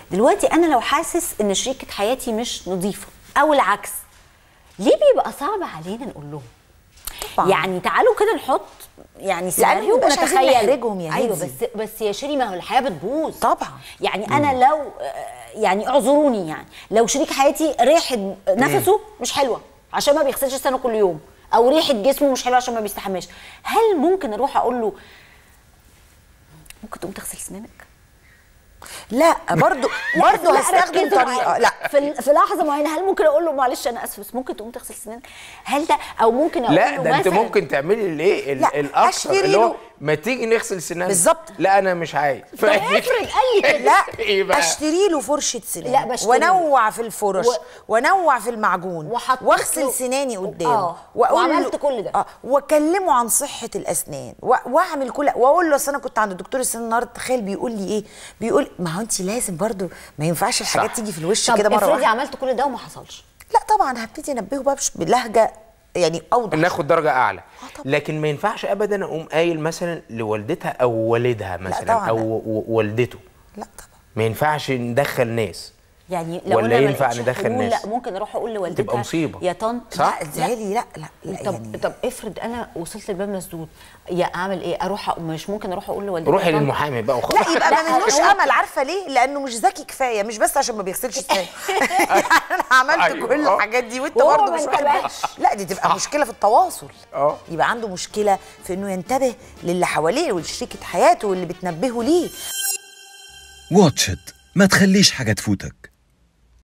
دلوقتي انا لو حاسس ان شريكه حياتي مش نظيفه او العكس ليه بيبقى صعب علينا نقول لهم طبعاً. يعني تعالوا كده نحط يعني سيناريو مبقاش عايزين ونتخيل نحرجهم يا ايوه هندي. بس بس يا شيري ما هو الحياه بتبوظ طبعاً. يعني انا لو آه، يعني اعذروني يعني لو شريك حياتي ريحه نفسه مش حلوه عشان ما بيغسلش سنه كل يوم او ريحه جسمه مش حلوه عشان ما بيستحماش هل ممكن اروح اقول له ممكن تقوم تغسل سنانك لا برضو لا، برضو لا، هستخدم ركزوا طريقه معايا. لا في ال- في لحظه معينه هل ممكن اقول له معلش انا اسف بس ممكن تقوم تغسل سنانك هل ده او ممكن اقول لا له ده انت مثلاً- ممكن تعملي الايه ال- لا، الاكثر أشتري اللي هو له- ما تيجي نغسل سناننا بالظبط. لا انا مش عايز طب افرض قال لي كده لا إيه بقى؟ اشتري له فرشه سنان لا، بشتري له. وانوع في الفرش و- وانوع في المعجون وحطيت واغسل له- سناني قدامه آه، وأقول له- وعملت كل ده. اه واكلمه عن صحه الاسنان و- واعمل كل واقول له اصل انا كنت عند دكتور السنان النهارده تخيل بيقول لي ايه بيقول ما هو انت لازم برضو ما ينفعش الحاجات صح. تيجي في الوش طب كده مره افرضي واحده عملت كل ده وما حصلش لا طبعا هبتدي انبهه بقى بش- بلهجه يعني اوضح ناخد درجه اعلى آه طبعا. لكن ما ينفعش ابدا اقوم قايل مثلا لوالدتها او والدها مثلا طبعا او لا. و- والدته لا طبعا ما ينفعش ندخل ناس يعني لو ولا انا ما ينفع لقيتش ندخل حلول، ناس؟ لا ممكن اروح اقول لوالدتها تبقى مصيبة. يا طنط صح؟ لا زعلي لا لا, لا طب يعني طب افرض انا وصلت الباب مسدود يا اعمل ايه اروح أ- مش ممكن اروح اقول لوالدتي روحي يا طنط؟ للمحامي بقى لا وخلاص يبقى لا، ما منوش هو- امل عارفه ليه؟ لانه مش ذكي كفايه مش بس عشان ما بيغسلش اسنانه يعني انا عملت أيوة. كل الحاجات دي وانت وهو برضه ما مش انتبهش. واخد لا دي تبقى مشكله في التواصل اه. يبقى عنده مشكله في انه ينتبه للي حواليه ولشريكه حياته واللي بتنبهه ليه واتش إت ما تخليش حاجة تفوتك